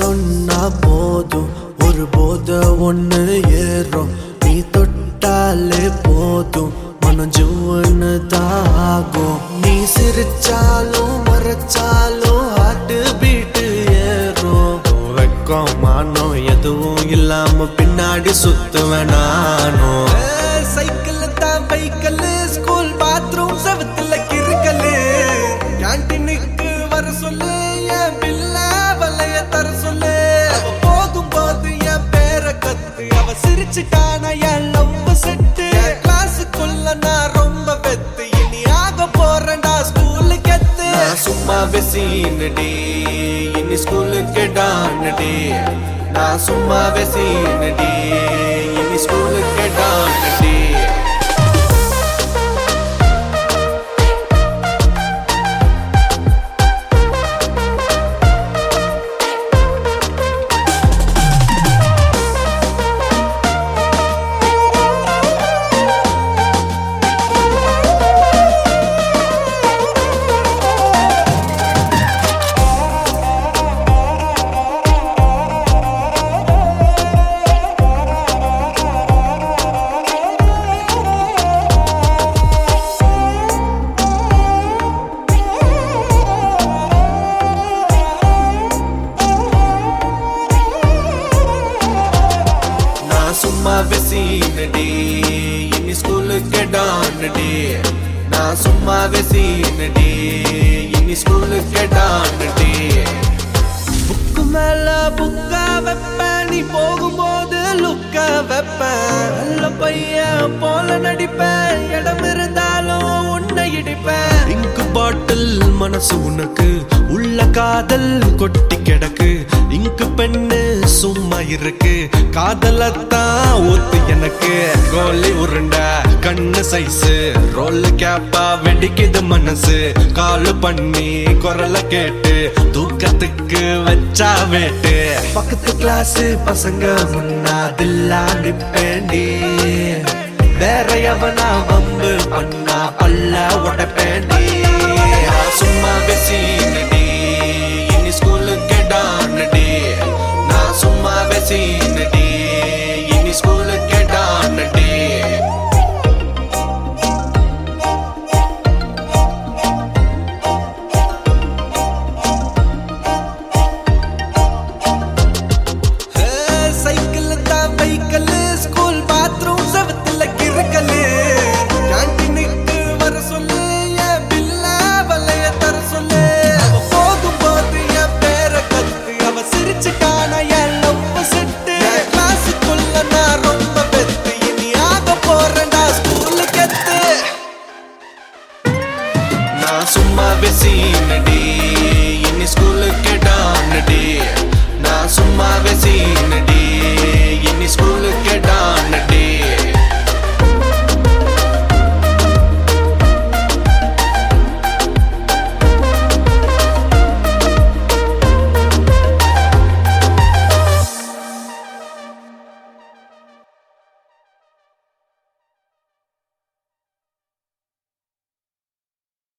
சொன்னா போதும் ஒரு போத ஒண்ணு ஏறும் நீ தொட்டாலே போதும் மனம் ஜுவன்னு தாகும் நீ சிரிச்சாலும் மறைச்சாலும் ஹார்ட் பீட்டு ஏறும் வெக்கம் மானம் எதுவும் இல்லாம பின்னாடி சுத்துவேன் நானும் சைக்கிள் தான் பைக்கல் ஸ்கூல் பாத்ரூம் செவத்துல கிறுக்கலு கேன்டீனுக்கு வர சொல்லு என் பில்ல வலைய தர சொல்லு அவ போகும்போது என் பேரை கத்து அவ சிரிச்சுட்டான என் லவ் செட்டு கிளாஸுக்குள்ள நான் ரொம்ப வெத்து இனி ஆக போறேன்டா ஸ்கூலுக்கு எத்து நான் சும்மா வெசீனடி இனி ஸ்கூலுக்கு டானடி நான் சும்மா வெசீனடி இனி ஸ்கூலுக்கு டானடி நான் சும்மா வெசீனடி இனி ஸ்கூலுக்கு டானடி நான் சும்மா வெசீனடி இனி ஸ்கூலுக்கு டானடி புக்கு மேல புக்கா வைப்பேன் நீ போகும்போது லுக்க வைப்பேன் நல்ல பையன் போல நடிப்பேன் இடம் இருந்தாலும் உன்னை இடிப்பேன் இங்கு பாட்டில் மனசு உனக்கு உள்ள காதல் கொட்டி கிடக்கு இங்கு பெண்ணு சும்மா இருக்கு காதலத்தான் ஊத்து எனக்கு கோலி உருண்டை கண்ணு சைஸு ரோல் கேப்பா வெடிக்குது மனசு கால் பண்ணி குரல கேட்டு தூக்கத்துக்கு வச்சா வேட்டு பக்கத்து கிளாஸ் பசங்க முன்னாதில்லா நிப்பேண்டி வேற எவனா வம்பு பண்ணா பல்ல உடப்பேண்டி சும்மா வெசீனடி இனி ஸ்கூலுக்கு டானடி நான் சும்மா வெசீனடி இனி ஸ்கூலுக்கு டானடி சைக்கிள் தான் பைக்கல் ஸ்கூல் பாத்ரூம் செவத்துல கிறுக்கல்